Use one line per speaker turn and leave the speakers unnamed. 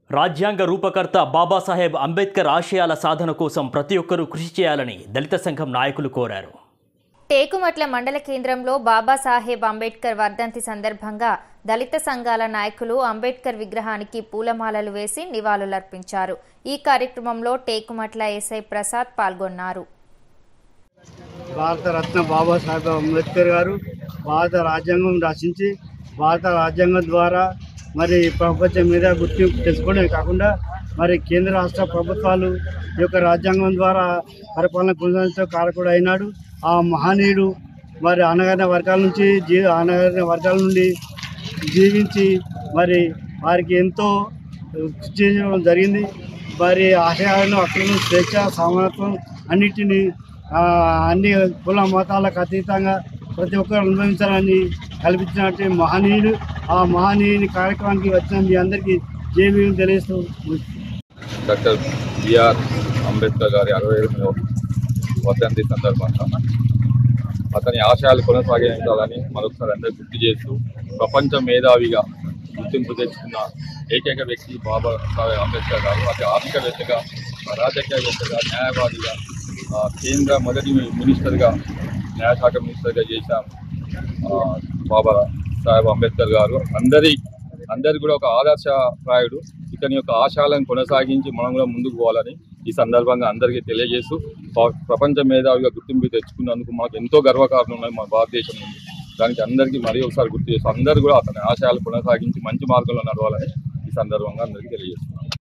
రాజ్యాంగ రూపకర్త బాబాసాహెబ్ అంబేద్కర్ ఆశయాల సాధన కోసం ప్రతి ఒక్కరూ కృషి చేయాలని దళిత సంఘం నాయకులు కోరారు
టేకుమట్ల మండల కేంద్రంలో బాబాసాహెబ్ అంబేద్కర్ వర్ధంతి సందర్భంగా దళిత సంఘాల నాయకులు అంబేద్కర్ విగ్రహానికి పూలమాలలు వేసి నివాళులర్పించారు ఈ కార్యక్రమంలో టేకుమట్ల ఎస్ఐ ప్రసాద్ పాల్గొన్నారు
భారత రత్న బాబాసాహెబ్ అంబేద్కర్ గారు భారత రాజ్యాంగం రచించి భారత రాజ్యాంగం ద్వారా మరి ప్రపంచం మీద గుర్తింపు తెలుసుకోవడమే కాకుండా మరి కేంద్ర రాష్ట్ర ప్రభుత్వాలు ఈ యొక్క రాజ్యాంగం ద్వారా పరిపాలన కొనసాగించే కారకుడు అయినాడు ఆ మహనీయుడు మరి అనగారిన వర్గాల నుంచి జీ అనగారిన వర్గాల నుండి జీవించి మరి వారికి ఎంతో కృషి చేయడం జరిగింది వారి ఆశయాలను హక్కులను స్వేచ్ఛ సమానత్వం అన్నిటినీ ఆ, అన్ని కుల మతాలకు అతీతంగా ప్రతి ఒక్కరు అనుభవించాలని కల్పించినట్టు మహనీయుడు ఆ మహనీయుని కార్యక్రమానికి వచ్చిన మీ అందరికీ జేబీ తెలియస్తూ
డాక్టర్ బిఆర్ అంబేద్కర్ గారి అరవై ఎనిమిదవ వర్ధంతి సందర్భంగా అతని ఆశయాలు కొనసాగించాలని మరొకసారి అందరూ గుర్తు చేస్తూ ప్రపంచ మేధావిగా గుర్తింపు తెచ్చుకున్న ఏకైక వ్యక్తి బాబా సాహెబ్ అంబేద్కర్ గారు అతి ఆర్థికవేత్తగా రాజకీయవేత్తగా న్యాయవాదిగా ఆ, కేంద్ర మొదటి మినిస్టర్గా న్యాయశాఖ మినిస్టర్గా చేసిన ఆ, బాబా సాహెబ్ అంబేద్కర్ గారు అందరి అందరి కూడా ఒక ఆదర్శప్రాయుడు ఇతని యొక్క ఆశయాలను కొనసాగించి మనం కూడా ముందుకు పోవాలని ఈ సందర్భంగా అందరికీ తెలియజేస్తూ ప- ప్రపంచ మేధావిగా గుర్తింపు తెచ్చుకున్నందుకు మాకు ఎంతో గర్వకారణం ఉన్నాయి మా భారతదేశం నుండి దానికి అందరికీ మరీ ఒకసారి గుర్తు చేస్తూ అందరూ కూడా అతని ఆశయాలు కొనసాగించి మంచి మార్గంలో నడవాలని ఈ సందర్భంగా అందరికీ తెలియజేస్తున్నాను